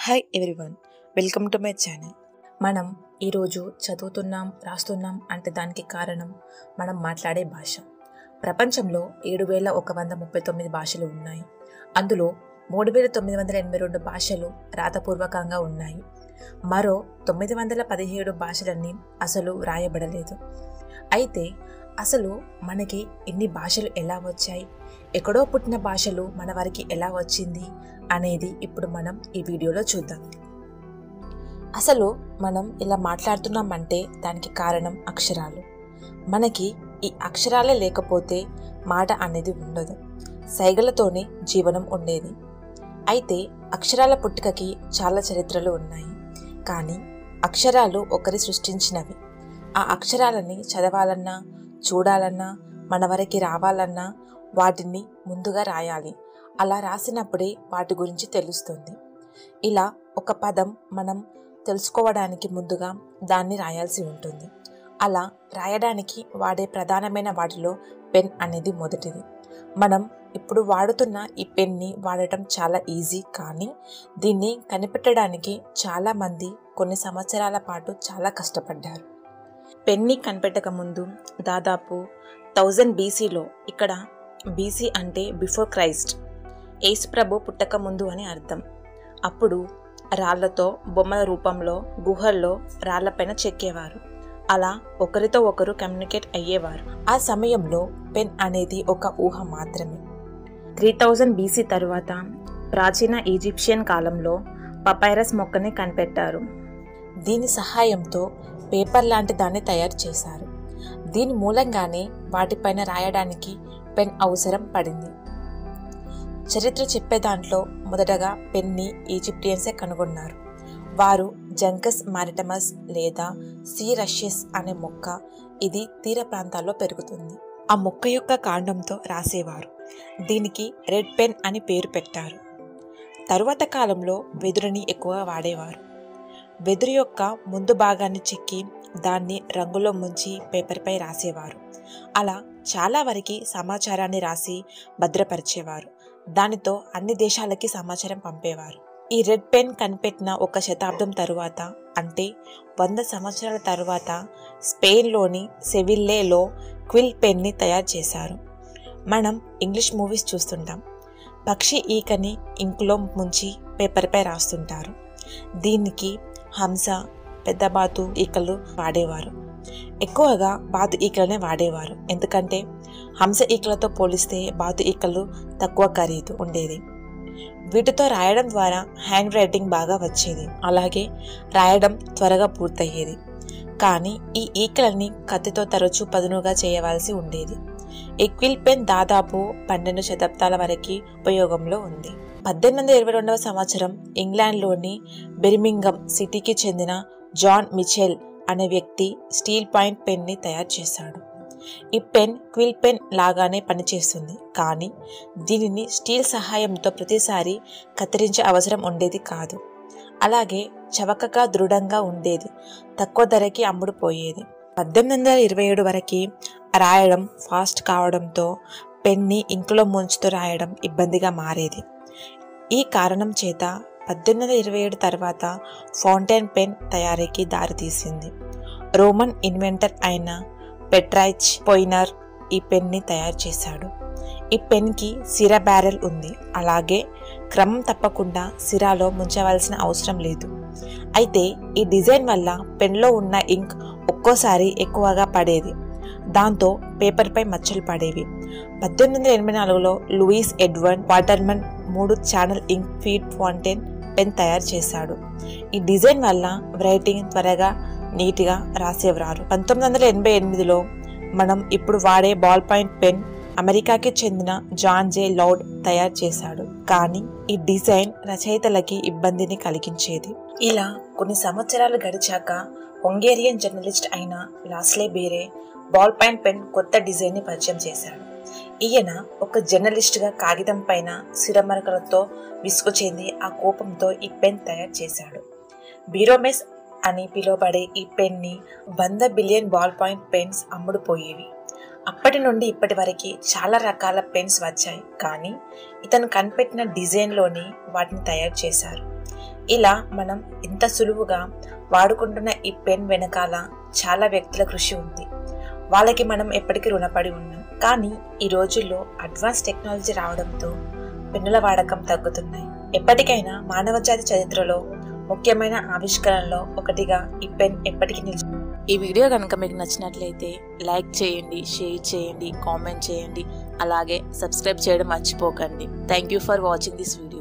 hi everyone welcome to my channel మనం ఈరోజు చదువుతున్నాం రాస్తున్నాం అంటే దానికి కారణం మనం మాట్లాడే భాష ప్రపంచంలో ఏడు వేల ఒక వంద ముప్పై తొమ్మిది భాషలు ఉన్నాయి అందులో మూడు వేల తొమ్మిది వందల ఎనభై రెండు భాషలు రాతపూర్వకంగా ఉన్నాయి మరో తొమ్మిది వందల పదిహేడు భాషలన్నీ అసలు వ్రాయబడలేదు అయితే అసలు మనకి ఇన్ని భాషలు ఎలా వచ్చాయి ఎక్కడో పుట్టిన భాషలు మన వారికి ఎలా వచ్చింది అనేది ఇప్పుడు మనం ఈ వీడియోలో చూద్దాం అసలు మనం ఇలా మాట్లాడుతున్నామంటే దానికి కారణం అక్షరాలు మనకి ఈ అక్షరాలే లేకపోతే మాట అనేది ఉండదు సైగలతోనే జీవనం ఉండేది అయితే అక్షరాల పుట్టుకకి చాలా చరిత్రలు ఉన్నాయి కానీ అక్షరాలు ఒకరి సృష్టించినవి ఆ అక్షరాలని చదవాలన్నా చూడాలన్నా మన వరకు రావాలన్నా వాటిని ముందుగా రాయాలి అలా రాసినప్పుడే వాటి గురించి తెలుస్తుంది ఇలా ఒక పదం మనం తెలుసుకోవడానికి ముందుగా దాన్ని రాయాల్సి ఉంటుంది అలా రాయడానికి వాడే ప్రధానమైన వాటిలో పెన్ అనేది మొదటిది మనం ఇప్పుడు వాడుతున్న ఈ పెన్ని వాడటం చాలా ఈజీ కానీ దీన్ని కనిపెట్టడానికి చాలామంది కొన్ని సంవత్సరాల పాటు చాలా కష్టపడ్డారు పెన్ని కనిపెట్టక ముందు దాదాపు థౌజండ్ బీసీలో ఇక్కడ బీసీ అంటే బిఫోర్ క్రైస్ట్ యేసుప్రభు పుట్టక ముందు అని అర్థం అప్పుడు రాళ్లతో బొమ్మల రూపంలో గుహల్లో రాళ్లపైన చెక్కేవారు అలా ఒకరితో ఒకరు కమ్యూనికేట్ అయ్యేవారు ఆ సమయంలో పెన్ అనేది ఒక ఊహ మాత్రమే త్రీ థౌజండ్ బీసీ తరువాత ప్రాచీన ఈజిప్షియన్ కాలంలో పపైరస్ మొక్కని కనిపెట్టారు దీని సహాయంతో పేపర్ లాంటి దాన్ని తయారు చేశారు దీని మూలంగానే వాటిపైన రాయడానికి పెన్ అవసరం పడింది చరిత్ర చెప్పే దాంట్లో మొదటగా పెన్ని ఈజిప్టియన్సే కనుగొన్నారు వారు జంకస్ మారిటమస్ లేదా సీ రషియస్ అనే మొక్క ఇది తీర ప్రాంతాల్లో పెరుగుతుంది ఆ మొక్క యొక్క కాండంతో రాసేవారు దీనికి రెడ్ పెన్ అని పేరు పెట్టారు తరువాత కాలంలో వెదురుని ఎక్కువగా వాడేవారు వెదురు యొక్క ముందు భాగాన్ని చెక్కి దాన్ని రంగులో ముంచి పేపర్పై రాసేవారు అలా చాలా వరకు సమాచారాన్ని రాసి భద్రపరిచేవారు దానితో అన్ని దేశాలకి సమాచారం పంపేవారు ఈ రెడ్ పెన్ కనిపెట్టిన ఒక శతాబ్దం తరువాత అంటే వంద సంవత్సరాల తరువాత స్పెయిన్లోని సెవిల్లేలో క్విల్ పెన్ని తయారు చేశారు మనం ఇంగ్లీష్ మూవీస్ చూస్తుంటాం పక్షి ఈకని ఇంకులో ముంచి పేపర్పై రాస్తుంటారు దీనికి హంస పెద్ద బాతు ఈకలు వాడేవారు ఎక్కువగా బాతు ఈకలనే వాడేవారు ఎందుకంటే హంస ఈకలతో పోలిస్తే బాతు ఈకలు తక్కువ ఖరీదు ఉండేది వీటితో రాయడం ద్వారా హ్యాండ్ రైటింగ్ బాగా వచ్చేది అలాగే రాయడం త్వరగా పూర్తయ్యేది కానీ ఈ ఈకలని కత్తితో తరచూ పదునుగా చేయవలసి ఉండేది ఈ క్విల్ పెన్ దాదాపు పన్నెండు శతాబ్దాల వరకు ఉపయోగంలో ఉంది పద్దెనిమిది వందల ఇరవై రెండవ సంవత్సరం ఇంగ్లాండ్లోని బెర్మింగం సిటీకి చెందిన జాన్ మిచెల్ అనే వ్యక్తి స్టీల్ పాయింట్ పెన్ని తయారు చేశాడు ఈ పెన్ క్విల్ పెన్ లాగానే పనిచేస్తుంది కానీ దీనిని స్టీల్ సహాయంతో ప్రతిసారి కత్తిరించే అవసరం ఉండేది కాదు అలాగే చవకగా దృఢంగా ఉండేది తక్కువ ధరకి అమ్ముడుపోయేది పద్దెనిమిది వందల ఇరవై ఏడు వరకు రాయడం ఫాస్ట్ కావడంతో పెన్ని ఇంకులో ముంచుతూ రాయడం ఇబ్బందిగా మారేది ఈ కారణం చేత పద్దెనిమిది వందల ఇరవై ఏడు తర్వాత ఫౌంటైన్ పెన్ తయారీకి దారితీసింది రోమన్ ఇన్వెంటర్ అయిన పెట్రైచ్ పోయినర్ ఈ పెన్ని తయారు చేశాడు ఈ పెన్కి సిర బ్యారెల్ ఉంది అలాగే క్రమం తప్పకుండా సిరాలో ముంచవలసిన అవసరం లేదు అయితే ఈ డిజైన్ వల్ల పెన్లో ఉన్న ఇంక్ ఒక్కోసారి ఎక్కువగా పడేది దాంతో పేపర్పై మచ్చలు పడేవి పద్దెనిమిది వందల ఎనభై నాలుగులో లూయిస్ ఎడ్వర్డ్ వాటర్మన్ మూడు channel ink feed fountain pen తయారు చేశాడు ఈ డిజైన్ వల్ల రైటింగ్ త్వరగా నీట్గా రాసేవారు పంతొమ్మిది వందల ఎనభై ఎనిమిదిలో మనం ఇప్పుడు వాడే బాల్ పాయింట్ పెన్ అమెరికాకి చెందిన జాన్ జే లౌడ్ తయారు చేశాడు కానీ ఈ డిజైన్ రచయితలకి ఇబ్బందిని కలిగించేది ఇలా కొన్ని సంవత్సరాలు గడిచాక హంగేరియన్ జర్నలిస్ట్ అయిన Laszlo Biro ball point pen కొత్త డిజైన్ని పరిచయం చేశాడు ఈయన ఒక జర్నలిస్ట్గా కాగితం పైన సిరమరకలతో విసుగు చెంది ఆ కోపంతో ఈ పెన్ తయారు చేశాడు బీరోమెస్ అని పిలువబడే ఈ పెన్ని వంద బిలియన్ బాల్ పాయింట్ పెన్స్ అమ్ముడుపోయేవి అప్పటి నుండి ఇప్పటి వరకు చాలా రకాల పెన్స్ వచ్చాయి కానీ ఇతను కనిపెట్టిన డిజైన్లోని వాటిని తయారు చేశారు ఇలా మనం ఇంత సులువుగా వాడుకుంటున్న ఈ పెన్ వెనకాల చాలా వ్యక్తుల కృషి ఉంది వాళ్ళకి మనం ఎప్పటికీ రుణపడి ఉన్నాం కానీ ఈ రోజుల్లో అడ్వాన్స్ టెక్నాలజీ రావడంతో పెన్నుల వాడకం తగ్గుతున్నాయి ఎప్పటికైనా మానవ జాతి చరిత్రలో ముఖ్యమైన ఆవిష్కరణలో ఒకటిగా ఈ పెన్ ఎప్పటికీ నిలిచి ఈ వీడియో కనుక మీకు నచ్చినట్లయితే లైక్ చేయండి షేర్ చేయండి కామెంట్ చేయండి అలాగే సబ్స్క్రైబ్ చేయడం మర్చిపోకండి thank you for watching this video